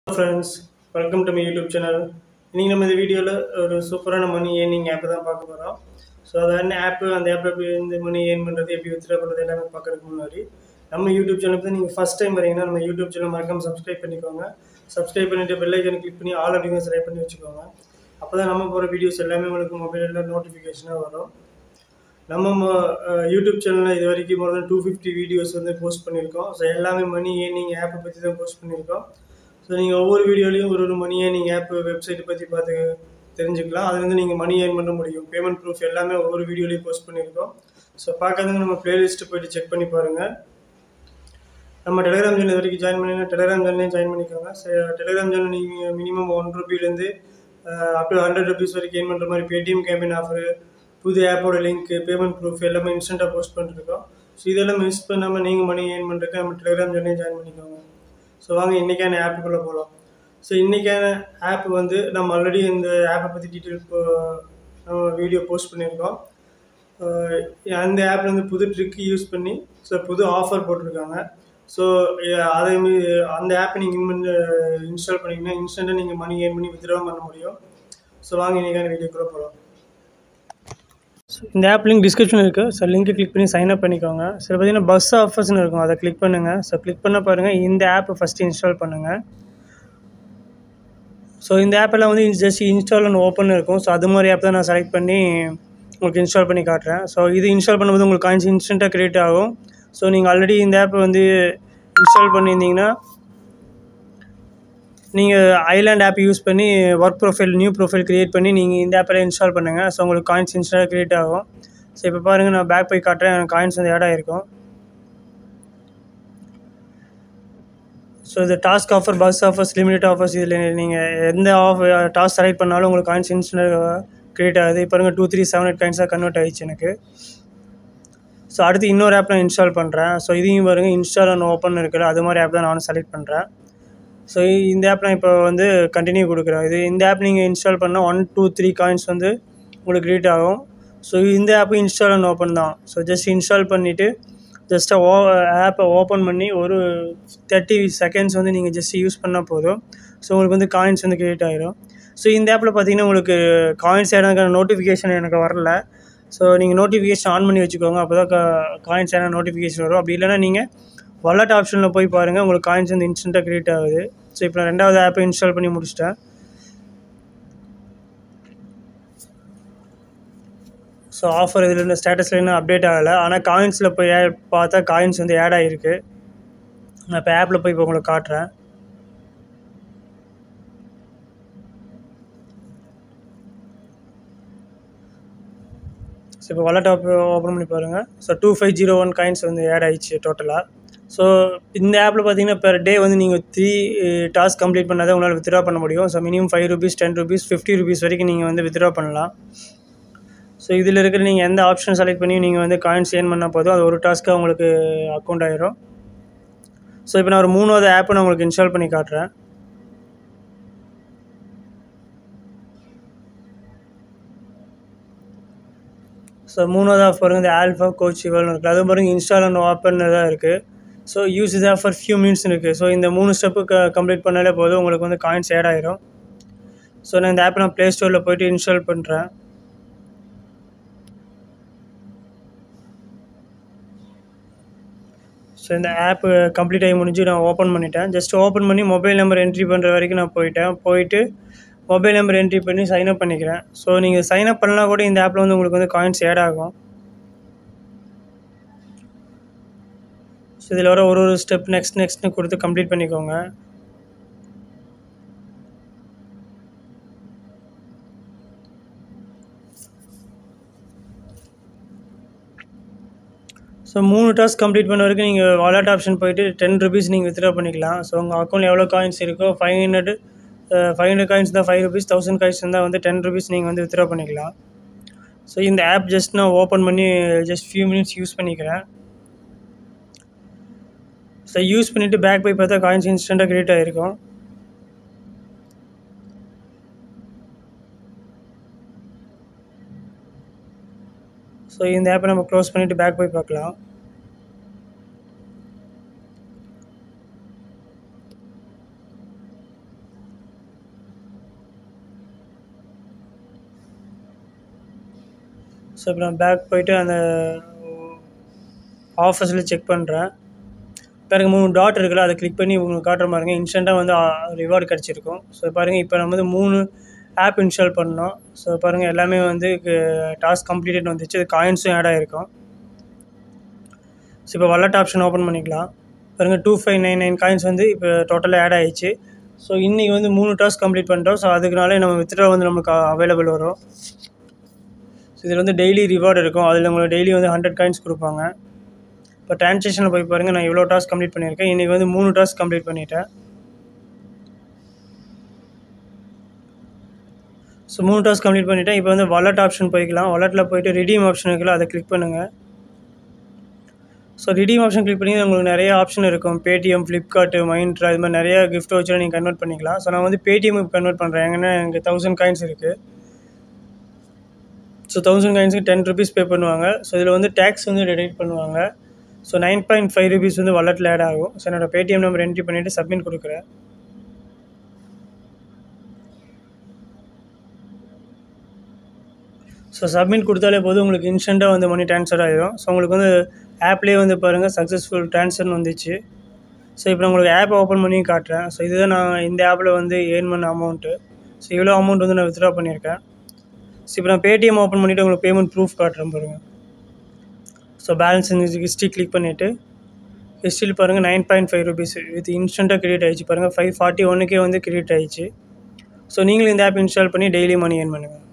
friends welcome to my YouTube channel இன்றைக்கி நம்ம இந்த வீடியோவில் ஒரு சூப்பரான மணி ஏர்னிங் ஆப் தான் பார்க்க போகிறோம் ஸோ அது என்ன ஆப்பு அந்த ஆப் எப்படி இந்த மணி ஏர்ன் பண்ணுறது எப்படி வித்ரா பண்ணுறது எல்லாமே பார்க்கறதுக்கு முன்னாடி நம்ம யூடியூப் சேனலுக்கு நீங்கள் ஃபஸ்ட் டைம் வரீங்கன்னா நம்ம யூடியூப் சேனல் மறக்காம சப்ஸ்கிரைப் பண்ணிக்கோங்க சப்ஸ்கிரைப் பண்ணிவிட்டு பெல் ஐக்கனை கிளிக் பண்ணி ஆல் அப்படிங்க செலக்ட் பண்ணி வச்சுக்கோங்க அப்போ தான் நம்ம போகிற வீடியோஸ் எல்லாமே உங்களுக்கு மொபைலில் நோட்டிஃபிகேஷனாக வரும் நம்ம ம- அஹ் யூடியூப் சேனலில் இது வரைக்கும் more than two fifty videos வந்து போஸ்ட் பண்ணியிருக்கோம் ஸோ எல்லாமே மணி ஏர்னிங் ஆப்பை பற்றி தான் போஸ்ட் பண்ணியிருக்கோம் ஸோ நீங்கள் ஒவ்வொரு வீடியோலையும் ஒரு ஒரு மணி ஏர்னிங் ஆப் வெப்சைட்டை பற்றி பார்த்து தெரிஞ்சுக்கலாம் அதுலேருந்து நீங்கள் மணி ஏர்ன் பண்ண முடியும் பேமெண்ட் ப்ரூஃப் எல்லாமே ஒவ்வொரு வீடியோலையும் போஸ்ட் பண்ணியிருக்கோம் ஸோ பார்க்காதவங்க நம்ம பிளேலிஸ்ட்டு போயிட்டு செக் பண்ணி பாருங்கள் நம்ம டெலிகிராம் சேனல் இது வரைக்கும் ஜாயின் பண்ணி டெலிகிராம் சேனல்லையும் ஜாயின் பண்ணிக்கோங்க டெலிகிராம் சேனல் நீங்கள் மினிமம் ஒன் ருபிலேருந்து அப் டு ஹண்ட்ரட் ருபீஸ் வரைக்கும் ஏர்ன் பண்ணுற மாதிரி பேடிஎம் கேம்பின் ஆஃபரு புது ஆப்போட லிங்க் பேமெண்ட் ப்ரூஃப் எல்லாமே இன்ஸ்டண்ட்டாக போஸ்ட் பண்ணிருக்கோம் ஸோ இதெல்லாம் மிஸ் பண்ணாமல் நீங்கள் மணி ஏர்ன் பண்ணுறதுக்கு நம்ம டெலிகிராம் சேனலையும் ஜாயின் பண்ணிக்கோங்க ஸோ வாங்க இன்றைக்கான ஆப்புக்குள்ளே போகலாம் ஸோ இன்றைக்கான ஆப் வந்து நம்ம ஆல்ரெடி இந்த ஆப்பை பற்றி டீட்டெயில் நம்ம வீடியோ போஸ்ட் பண்ணியிருக்கோம் அஹ் அந்த ஆப்பில் வந்து புது ட்ரிக் யூஸ் பண்ணி ஸோ புது ஆஃபர் போட்டிருக்காங்க ஸோ அதே மாதிரி அந்த ஆப்பை நீங்கள் இன்ஸ்டால் பண்ணிங்கன்னா இன்ஸ்டண்ட்டாக நீங்கள் மணி ஏர்ன் பண்ணி வித்ட்ரா பண்ண முடியும் ஸோ வாங்க இன்றைக்கான வீடியோக்குள்ளே போகலாம் இந்த ஆப் லிங்க் டிஸ்கிரிப்ஷன் இருக்குது ஸோ லிங்க்கை கிளிக் பண்ணி சைன் அப் பண்ணிக்கோங்க ஸோ பார்த்தீங்கன்னா பஸ் ஆஃபர்ஸ்னு இருக்கும் அதை கிளிக் பண்ணுங்கள் ஸோ கிளிக் பண்ண பாருங்கள் இந்த ஆப்பை ஃபஸ்ட்டு இன்ஸ்டால் பண்ணுங்கள் ஸோ இந்த ஆப்பெல்லாம் வந்து ஜஸ்ட் இன்ஸ்டால் அண்ட் ஓப்பன் இருக்கும் ஸோ அது மாதிரி ஆப் தான் நான் செலக்ட் பண்ணி உங்களுக்கு இன்ஸ்டால் பண்ணி காட்டுறேன் ஸோ இது இன்ஸ்டால் பண்ணும்போது உங்களுக்கு காயின்ஸ் இன்ஸ்டண்ட்டாக கிரியேட் ஆகும் ஸோ நீங்கள் ஆல்ரெடி இந்த ஆப்பை வந்து இன்ஸ்டால் பண்ணியிருந்தீங்கன்னா நீங்கள் ஐலாண்ட் ஆப் யூஸ் பண்ணி work profile new profile create பண்ணி நீங்கள் இந்த ஆப்பில் இன்ஸ்டால் பண்ணுங்கள் ஸோ உங்களுக்கு காயின்ஸ் இன்ஸ்டாக க்ரியேட் ஆகும் ஸோ இப்போ பாருங்கள் நான் பேக் போய் காட்டுறேன் எனக்கு காயின்ஸ் வந்து ஆட் ஆகிருக்கும் ஸோ இது டாஸ்க் ஆஃபர் பஸ் ஆஃபர்ஸ் லிமிடெட் ஆஃபர்ஸ் இதில் நீங்கள் எந்த ஆஃப் டாஸ்க் செலக்ட் பண்ணாலும் உங்களுக்கு காயின்ஸ் இன்ஸ்டன்ட் க்ரியேட் ஆகுது இப்போ பாருங்க டூ த்ரீ செவன் எயிட் காயின்ஸாக கன்வெர்ட் ஆயிடுச்சு எனக்கு ஸோ அடுத்து இன்னொரு ஆப் நான் இன்ஸ்டால் பண்ணுறேன் ஸோ இதையும் பாருங்க இன்ஸ்டால் அண்ட் ஓப்பன் இருக்குல்ல அது மாதிரி ஆப் தான் நானும் செலக்ட் பண்ணுறேன் ஸோ இந்த ஆப் நான் இப்போ வந்து கண்டினியூ கொடுக்குறேன் இது இந்த ஆப் நீங்கள் இன்ஸ்டால் பண்ணால் ஒன் டூ த்ரீ காயின்ஸ் வந்து உங்களுக்கு க்ரியேட் ஆகும் ஸோ இந்த ஆப்பு இன்ஸ்டால் அண்ட் ஓப்பன் தான் ஸோ ஜஸ்ட் இன்ஸ்டால் பண்ணிவிட்டு ஜஸ்ட் ஓ ஆப்பை ஓப்பன் பண்ணி ஒரு தேர்ட்டி செகண்ட்ஸ் வந்து நீங்கள் ஜஸ்ட் யூஸ் பண்ணால் போதும் ஸோ உங்களுக்கு வந்து காயின்ஸ் வந்து க்ரியேட் ஆகிரும் ஸோ இந்த ஆப்பில் பார்த்தீங்கன்னா உங்களுக்கு காயின்ஸ் ஆனதுக்கான நோட்டிஃபிகேஷன் எனக்கு வரல ஸோ நீங்கள் நோட்டிஃபிகேஷன் ஆன் பண்ணி வச்சுக்கோங்க அப்போ தான் காயின்ஸ் ஆன நோட்டிஃபிகேஷன் வரும் அப்படி இல்லைன்னா நீங்கள் வாலெட் ஆப்ஷனில் போய் பாருங்கள் உங்களுக்கு காயின்ஸ் வந்து இன்ஸ்டண்ட்டாக க்ரியேட் ஆகுது ஸோ இப்போ நான் ரெண்டாவது ஆப்பை இன்ஸ்டால் பண்ணி முடிச்சிட்டேன் ஸோ ஆஃபர் இதில் இந்த ஸ்டேட்டஸில் இன்னும் அப்டேட் ஆகலை ஆனால் காயின்ஸில் போய் add பார்த்தா காயின்ஸ் வந்து ஆட் ஆகிருக்கு நான் இப்போ ஆப்பில் போய் இப்போ உங்களுக்கு காட்டுறேன் ஸோ இப்போ வாலெட் ஆப் ஓப்பன் பண்ணி பாருங்கள் so two five zero one coins வந்து ஆட் ஆயிடுச்சு டோட்டலாக ஸோ இந்த ஆப்பில் பார்த்தீங்கன்னா பெர் டே வந்து நீங்கள் த்ரீ டாஸ்க் கம்ப்ளீட் பண்ணாதான் உங்களால் வித்ட்ரா பண்ண முடியும் so minimum five rupees ten rupees fifty rupees வரைக்கும் நீங்கள் வந்து வித்ட்ரா பண்ணலாம் ஸோ இதில் இருக்கிற நீங்கள் எந்த ஆப்ஷன் செலக்ட் பண்ணி நீங்கள் வந்து காயின்ஸ் ஏர்ன் பண்ணால் போதும் அது ஒரு டாஸ்க்காக உங்களுக்கு அக்கௌண்ட் ஆயிரும் ஸோ இப்போ நான் ஒரு மூணாவது ஆப்பை நான் உங்களுக்கு இன்ஸ்டால் பண்ணி காட்டுறேன் ஸோ மூணாவது ஆஃப் பாருங்க இந்த ஆல்ஃபா கோச் இவல்னு இருக்குது அது பாருங்க இன்ஸ்டால் அண்ட் ஓப்பன் தான் இருக்குது ஸோ யூஸ் இது ஃபார் ஃபியூ மினிட்ஸ் இருக்குது ஸோ இந்த மூணு ஸ்டெப்பு க கம்ப்ளீட் பண்ணாலே போதும் உங்களுக்கு வந்து காயின்ஸ் ஆட் ஆயிரும் ஸோ நான் இந்த ஆப்பை நான் ப்ளே ஸ்டோரில் போயிட்டு இன்ஸ்டால் பண்ணுறேன் ஸோ இந்த ஆப் கம்ப்ளீட் ஆகி முடிஞ்சு நான் ஓப்பன் பண்ணிட்டேன் ஜஸ்ட் ஓப்பன் பண்ணி மொபைல் நம்பர் என்ட்ரி பண்ணுற வரைக்கும் நான் போயிட்டேன் போயிட்டு மொபைல் நம்பர் என்ட்ரி பண்ணி சைன் அப் பண்ணிக்கிறேன் ஸோ நீங்கள் சைன் அப் பண்ணலாம் கூட இந்த ஆப்பில் வந்து உங்களுக்கு வந்து காயின்ஸ் ஆட் ஆகும் ஸோ இதில் வர ஒரு ஒரு ஸ்டெப் நெக்ஸ்ட் நெக்ஸ்ட்னு கொடுத்து கம்ப்ளீட் பண்ணிக்கோங்க ஸோ மூணு டாஸ்க் கம்ப்ளீட் பண்ண வரைக்கும் நீங்கள் வாலெட் ஆப்ஷன் போயிட்டு டென் ருபீஸ் நீங்கள் வித்ட்ரா பண்ணிக்கலாம் ஸோ உங்கள் அக்கௌண்ட்டில் எவ்வளோ காயின்ஸ் இருக்கோ five hundred five hundred coins தான் ஃபைவ் ருபீஸ் தௌசண்ட் காயின்ஸ் இருந்தால் வந்து டென் ருபீஸ் நீங்கள் வந்து வித்ட்ரா பண்ணிக்கலாம் ஸோ இந்த ஆப் ஜஸ்ட் நான் ஓப்பன் பண்ணி ஜஸ்ட் ஃபியூ மினிட்ஸ் யூஸ் பண்ணிக்கிறேன் ஸோ யூஸ் பண்ணிவிட்டு பேக் போய் பார்த்தா காயின்ஸ் இன்ஸ்டண்ட்டாக கிரியேட் ஆகிருக்கும் ஸோ இந்த ஆப்பை நம்ம க்ளோஸ் பண்ணிவிட்டு பேக் போய் பார்க்கலாம் ஸோ இப்போ நான் பேக் போயிட்டு அந்த ஆஃபர்ஸில் செக் பண்ணுறேன் பாருங்க மூணு டாட் இருக்குல்ல அதை கிளிக் பண்ணி உங்களுக்கு காட்டுற பாருங்க இன்ஸ்டண்ட்டாக வந்து ரிவார்டு கிடச்சிருக்கும் ஸோ பாருங்கள் இப்போ நம்ம வந்து மூணு ஆப் இன்ஸ்டால் பண்ணோம் ஸோ பாருங்கள் எல்லாமே வந்து டாஸ்க் கம்ப்ளீட்டட் வந்துச்சு அது காயின்ஸும் ஆட் ஆகிருக்கும் ஸோ இப்போ வல்லட் ஆப்ஷன் ஓப்பன் பண்ணிக்கலாம் பாருங்கள் two five nine nine coins வந்து இப்போ டோட்டலாக ஆட் ஆயிடுச்சு ஸோ இன்றைக்கி வந்து மூணு டாஸ்க் கம்ப்ளீட் பண்ணிட்டோம் ஸோ அதுக்குனாலே நம்ம வித்ட்ரா வந்து நமக்கு அவைலபிள் வரும் ஸோ இதில் வந்து டெய்லி ரிவார்டு இருக்கும் அதில் உங்களுக்கு டெய்லி வந்து ஹண்ட்ரட் காயின்ஸ் கொடுப்பாங்க இப்போ ட்ரான்சாக்ஷனில் போய் பாருங்கள் நான் எவ்வளோ டாஸ்க் கம்ப்ளீட் பண்ணியிருக்கேன் இன்றைக்கி வந்து மூணு டாஸ்க் கம்ப்ளீட் பண்ணிட்டேன் ஸோ மூணு டாஸ்க் கம்ப்ளீட் பண்ணிவிட்டேன் இப்போ வந்து வாலெட் ஆப்ஷன் போய்க்கலாம் வாலெட்டில் போயிட்டு ரிடீம் ஆப்ஷன் இருக்குல்ல அதை கிளிக் பண்ணுங்கள் ஸோ ரிடீம் ஆப்ஷன் கிளிக் பண்ணி உங்களுக்கு நிறைய ஆப்ஷன் இருக்கும் பேடிஎம் ஃப்ளிப்கார்ட்டு மைண்ட்ரா இது மாதிரி நிறைய கிஃப்ட் வச்சு நீங்கள் கன்வெர்ட் பண்ணிக்கலாம் ஸோ நான் வந்து பேடிஎம்க்கு கன்வெர்ட் பண்ணுறேன் ஏன்னா எனக்கு தௌசண்ட் காயின்ஸ் இருக்குது ஸோ தௌசண்ட் காயின்ஸுக்கு டென் ருபீஸ் பே பண்ணுவாங்க ஸோ இதில் வந்து டேக்ஸ் வந்து டிடெக்ட் பண்ணுவாங்க so nine point five rupees வந்து வாலெட்டில் ஆட் ஆகும் ஸோ என்னோடய பேடிஎம் நம்பர் என்ட்ரி பண்ணிவிட்டு சப்மிட் கொடுக்குறேன் ஸோ சப்மிட் கொடுத்தாலே போதும் உங்களுக்கு இன்ஸ்டண்ட்டாக வந்து மணி ட்ரான்ஸ்ஃபர் ஆகிடும் ஸோ உங்களுக்கு வந்து ஆப்லேயே வந்து பாருங்கள் சக்ஸஸ்ஃபுல் ட்ரான்ஸ்ஃபர்னு வந்துச்சு ஸோ இப்போ நான் உங்களுக்கு ஆப் ஓப்பன் பண்ணி காட்டுறேன் ஸோ இதுதான் நான் இந்த ஆப்பில் வந்து ஏர்ன் பண்ண அமௌண்ட்டு ஸோ இவ்வளோ அமௌண்ட் வந்து நான் வித்ட்ரா பண்ணியிருக்கேன் ஸோ இப்போ நான் பேடிஎம் ஓப்பன் பண்ணிவிட்டு உங்களுக்கு பேமெண்ட் ப்ரூஃப் காட்டுறேன் பாருங்கள் ஸோ பேலன்ஸ் ஹிஸ்ட்ரி கிளிக் பண்ணிவிட்டு ஹிஸ்ட்ரியில் பாருங்கள் nine point five rupees with இன்ஸ்டண்ட்டாக கிரெடிட் ஆகிடுச்சு பாருங்கள் ஃபைவ் ஃபார்ட்டி ஒன்றுக்கே வந்து கிரெடிட் ஆகிடுச்சு ஸோ நீங்களும் இந்த ஆப் இன்ஸ்டால் பண்ணி டெய்லி மணி ஏர்ன் பண்ணுங்கள்